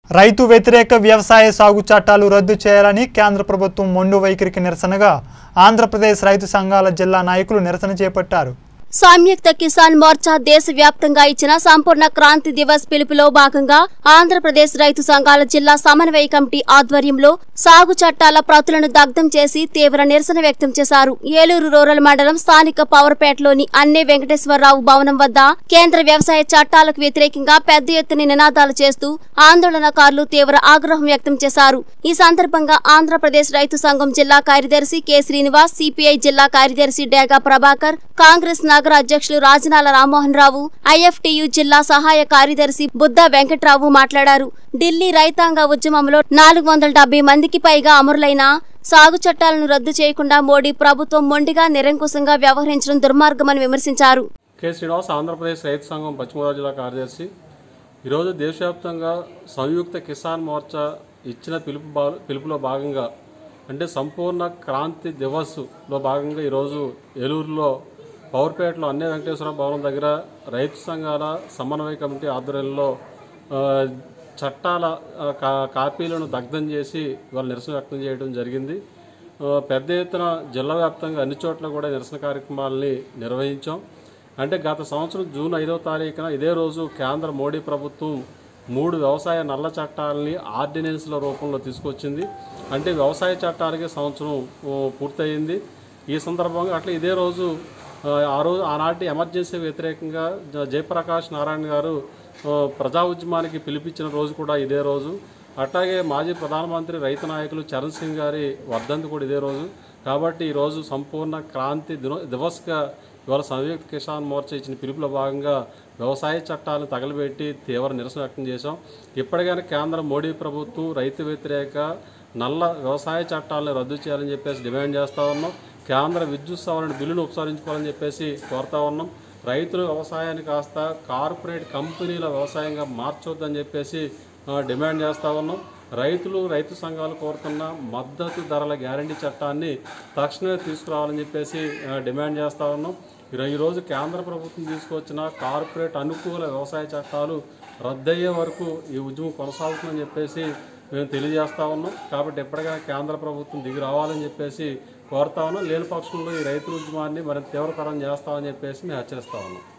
రైతు వ్యతిరేక వ్యవసాయ సాగు చట్టాలు రద్దు చేయాలని కేంద్ర ప్రభుత్వం మొండు వైఖరికి నిరసనగా ఆంధ్రప్రదేశ్ రైతు సంఘాల జిల్లా నాయకులు నిరసన చేపట్టారు సంయుక్త కిసాన్ మోర్చా దేశవ్యాప్తంగా ఇచ్చిన సంపూర్ణ క్రాంతి దివస్ పిలుపులో భాగంగా ఆంధ్రప్రదేశ్ రైతు సంఘాల జిల్లా సమన్వయ కమిటీ ఆధ్వర్యంలో సాగు చట్టాల ప్రతులను దగ్ధం చేసి తీవ్ర నిరసన వ్యక్తం చేశారు ఏలూరు రూరల్ మండలం స్థానిక పవర్పేటలోని అన్నే వెంకటేశ్వరరావు భవనం వద్ద కేంద్ర వ్యవసాయ చట్టాలకు వ్యతిరేకంగా పెద్ద ఎత్తున నినాదాలు చేస్తూ ఆందోళనకారులు తీవ్ర ఆగ్రహం వ్యక్తం చేశారు ఈ సందర్భంగా ఆంధ్రప్రదేశ్ రైతు సంఘం జిల్లా కార్యదర్శి కె శ్రీనివాస్ సిపిఐ జిల్లా కార్యదర్శి డేగా ప్రభాకర్ కాంగ్రెస్ నగర అధ్యక్షులు రాజనాల రామ్మోహన్ రావు ఐఎఫ్టియు జిల్లా సహాయ కార్యదర్శి బుద్ధ వెంకట్రావు మాట్లాడారు ఢిల్లీ రైతాంగ ఉద్యమంలో నాలుగు వందల డెబ్బై మందికి పైగా అమరులైన సాగు చట్టాలను రద్దు చేయకుండా మోడీ ప్రభుత్వం మొండిగా నిరంకుశంగా వ్యవహరించడం దుర్మార్గమని విమర్శించారు కె శ్రీనివాస్ ఆంధ్రప్రదేశ్ రైతు సంఘం పశ్చిమ గోదావరి జిల్లా కార్యదర్శి ఈరోజు దేశవ్యాప్తంగా సంయుక్త కిసాన్ మోర్చా ఇచ్చిన పిలుపు భా పిలుపులో భాగంగా అంటే సంపూర్ణ క్రాంతి దివస్లో భాగంగా ఈరోజు ఏలూరులో పవర్పేటలో అన్నే వెంకటేశ్వర భవనం దగ్గర రైతు సంఘాల సమన్వయ కమిటీ ఆధ్వర్యంలో ఆ, చట్టాల ఆ, కా- కాపీలను దగ్ధం చేసి వాళ్ళు నిరసన వ్యక్తం చేయడం జరిగింది ఆ, పెద్ద ఎత్తున జిల్లా వ్యాప్తంగా అన్ని చోట్ల కూడా నిరసన కార్యక్రమాలని నిర్వహించాం అంటే గత సంవత్సరం జూన్ ఐదవ తారీఖున ఇదే రోజు కేంద్ర మోడీ ప్రభుత్వం మూడు వ్యవసాయ నల్ల చట్టాలని ఆర్డినెన్స్ల రూపంలో తీసుకొచ్చింది అంటే వ్యవసాయ చట్టాలకి సంవత్సరం ఆ, పూర్తయింది ఈ సందర్భంగా అట్లా ఇదే రోజు ఆ, ఆ రోజు ఆనాటి ఎమర్జెన్సీ వ్యతిరేకంగా జ- జయప్రకాష్ నారాయణ గారు ఆ, ప్రజా ఉద్యమానికి పిలిపించిన రోజు కూడా ఇదే రోజు అట్లాగే మాజీ ప్రధానమంత్రి రైతు నాయకులు చరణ్ సింగ్ గారి వర్ధంతి కూడా ఇదే రోజు కాబట్టి ఈరోజు సంపూర్ణ క్రాంతి దినో దివస్గా ఇవాళ సంయుక్త కిసాన్ మోర్చా ఇచ్చిన పిలుపులో భాగంగా వ్యవసాయ చట్టాలను తగలబెట్టి తీవ్ర నిరసన వ్యక్తం చేశాం ఇప్పటికైనా కేంద్ర మోడీ ప్రభుత్వం రైతు వ్యతిరేక నల్ల వ్యవసాయ చట్టాలను రద్దు చేయాలని చెప్పేసి డిమాండ్ చేస్తూ ఉన్నాం కేంద్ర విద్యుత్ సవరణ బిల్లును ఉపసరించుకోవాలని చెప్పేసి కోరుతా ఉన్నాం రైతులు వ్యవసాయాన్ని కాస్త కార్పొరేట్ కంపెనీల వ్యవసాయంగా మార్చొద్దని చెప్పేసి ఆ, డిమాండ్ చేస్తూ ఉన్నాం రైతులు రైతు సంఘాలు కోరుతున్న మద్దతు ధరల గ్యారంటీ చట్టాన్ని తక్షణమే తీసుకురావాలని చెప్పేసి ఆ, డిమాండ్ చేస్తూ ఉన్నాం ఈరో- ఈరోజు కేంద్ర ప్రభుత్వం తీసుకొచ్చిన కార్పొరేట్ అనుకూల వ్యవసాయ చట్టాలు రద్దయ్యే వరకు ఈ ఉద్యమం కొనసాగుతుందని చెప్పేసి మేము తెలియజేస్తా ఉన్నాం కాబట్టి ఎప్పటికైనా కేంద్ర ప్రభుత్వం దిగి రావాలని చెప్పేసి కోరుతా ఉన్నాం లేని పక్షంలో ఈ రైతు ఉద్యమాన్ని మరింత తీవ్రతరం చేస్తామని చెప్పేసి మేము హెచ్చరిస్తా ఉన్నాం